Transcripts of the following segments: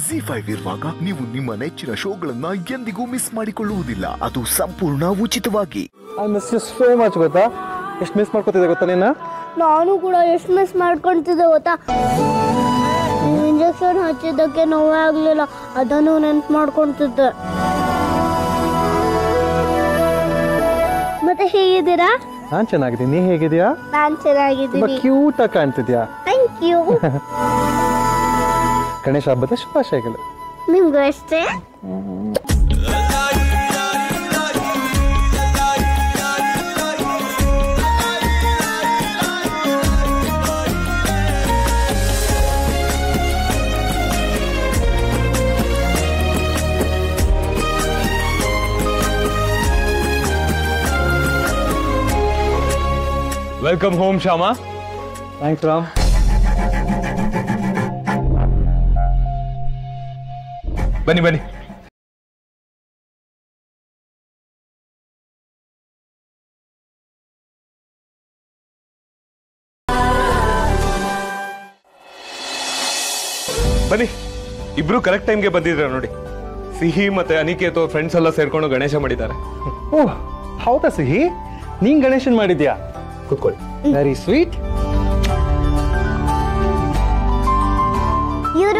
G five ಇರುವಾಗ ನೀವು ನಿಮ್ಮ ನೆಚ್ಚಿನ ಶೋಗಳನ್ನ ಎಂದಿಗೂ ಮಿಸ್ ಮಾಡಿಕೊಳ್ಳುವುದಿಲ್ಲ ಅದು ಸಂಪೂರ್ಣ ಉಚಿತವಾಗಿ I miss you so much ಗೊತ್ತಾ ಎಷ್ಟು ಮಿಸ್ ಮಾಡ್ಕೋತಿದ್ದೆ ಗೊತ್ತಾ ನೀನು ನಾನು ಕೂಡ ಎಷ್ಟು ಮಿಸ್ ಮಾಡ್ಕೊಂತಿದ್ದೆ ಗೊತ್ತಾ ಇಂಜೆಕ್ಷನ್ ಹಚ್ಚಿದ್ದಕ್ಕೆ ನೋವೇ ಆಗಲಿಲ್ಲ ಅದನ್ನು ನೆನ್ಪು ಮಾಡ್ಕೊಂತಿದ್ದೆ ಮತ್ತೆ ಹೇಗಿದ್ದೀರಾ ನಾನು ಚೆನ್ನಾಗಿದ್ದೀನಿ ನೀ ಹೇಗಿದ್ಯಾ ನಾನು ತುಂಬಾ ಚೆನ್ನಾಗಿದ್ದೀನಿ ಕ್ಯೂಟ್ ಆಗಿ ಕಾಣ್ತಿದ್ಯಾ ಥ್ಯಾಂಕ್ ಯು ಗಣೇಶ ಹಬ್ಬದ ಶುಭಾಶಯಗಳು ನಿಮ್ಗೂ ಅಷ್ಟೇ welcome home Shyama thanks Ram ಬನ್ನಿ ಬನ್ನಿ ಬನ್ನಿ ಇಬ್ರು ಕರೆಕ್ಟ್ ಟೈಮ್ಗೆ ಬಂದಿದ್ರ ನೋಡಿ ಸಿಹಿ ಮತ್ತೆ ಅನಿಕೇತ್ ಫ್ರೆಂಡ್ಸ್ ಎಲ್ಲ ಸೇರ್ಕೊಂಡು ಗಣೇಶ ಮಾಡಿದ್ದಾರೆ ಓಹ್ ಹೌದಾ ಸಿಹಿ ನೀನ್ ಗಣೇಶನ್ ಮಾಡಿದ್ಯಾ ಕೂತ್ಕೊಳ್ಳಿ ವೆರಿ ಸ್ವೀಟ್ ಇವರು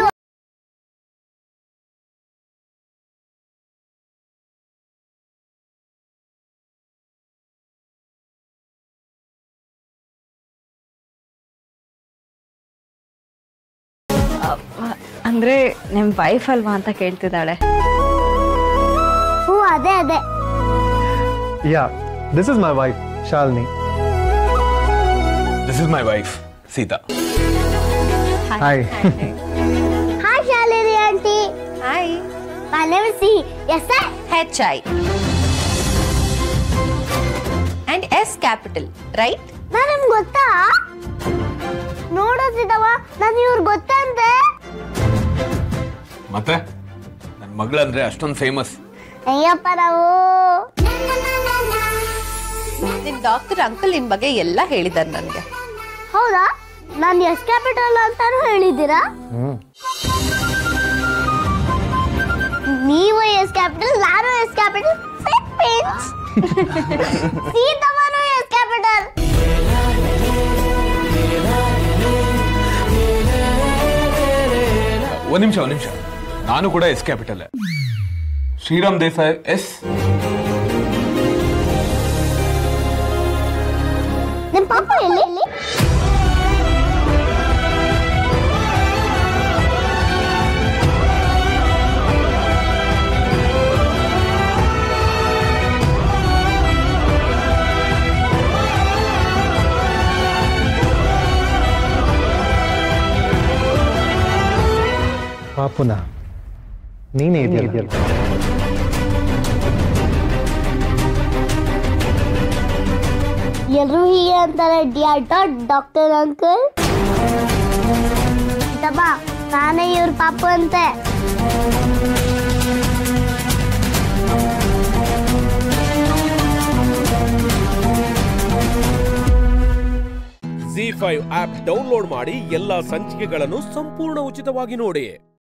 ಅಂದ್ರೆ ನಿಮ್ ವೈಫ್ ಅಲ್ವಾ ಅಂತ ಕೇಳ್ತಿದ್ದಾಳೆ ಹ್ಞೂ ಅದೇ ಅದೇ yeah this is my wife Shalini this is my wife Sita hi hi Shalini aunty hi my name is Sihi S sir H I and S capital right ನಾನು ನಿಮ್ಗೆ ಗೊತ್ತಾ ನೋಡೋದಿದ್ದವ ನಾನು ಇವ್ರು ಗೊತ್ತಂತೆ ಮತ್ತೆ ನನ್ನ ಮಗಳಂದ್ರೆ ಅಷ್ಟೊಂದು ಫೇಮಸ್ ಅಯ್ಯಪ್ಪ ನಾವು ನಿಮ್ ಡಾಕ್ಟರ್ ಅಂಕಲ್ ನಿಮ್ ಬಗ್ಗೆ ಎಲ್ಲ ಹೇಳಿದಾರೆ ನನ್ಗೆ ಹೌದಾ ನಾನು ಎಸ್ ಕ್ಯಾಪಿಟಲ್ ಅಂತಾನು ಹೇಳಿದ್ದೀರಾ ನೀವು ಎಸ್ ಕ್ಯಾಪಿಟಲ್ ನಾನು ಎಸ್ ಕ್ಯಾಪಿಟಲ್ ಸೀತಮ್ಮನು ಎಸ್ ಕ್ಯಾಪಿಟಲ್ ಒಂದ್ ನಿಮಿಷ ಒಂದ್ ನಿಮಿಷ ನಾನು ಕೂಡ S capital Shriram Desai S ನಿಮ್ಮ ಪಾಪ ಎಲ್ಲಿ ಪಾಪುನ ನೀನೇ ಇದೆಯಲ್ಲ ಎಲ್ಲರೂ ಹೀಗೆ ಅಂತಾರೆ ಡಿಯರ್ ಡಾಟ್ ಡಾಕ್ಟರ್ ಅಂಕಲ್ ತಮ್ಮ ನಾನೇ ಇವ್ರ ಪಾಪು ಅಂತೆ ಜಿ ಫೈವ್ ಆಪ್ ಡೌನ್ಲೋಡ್ ಮಾಡಿ ಎಲ್ಲಾ ಸಂಚಿಕೆಗಳನ್ನು ಸಂಪೂರ್ಣ ಉಚಿತವಾಗಿ ನೋಡಿ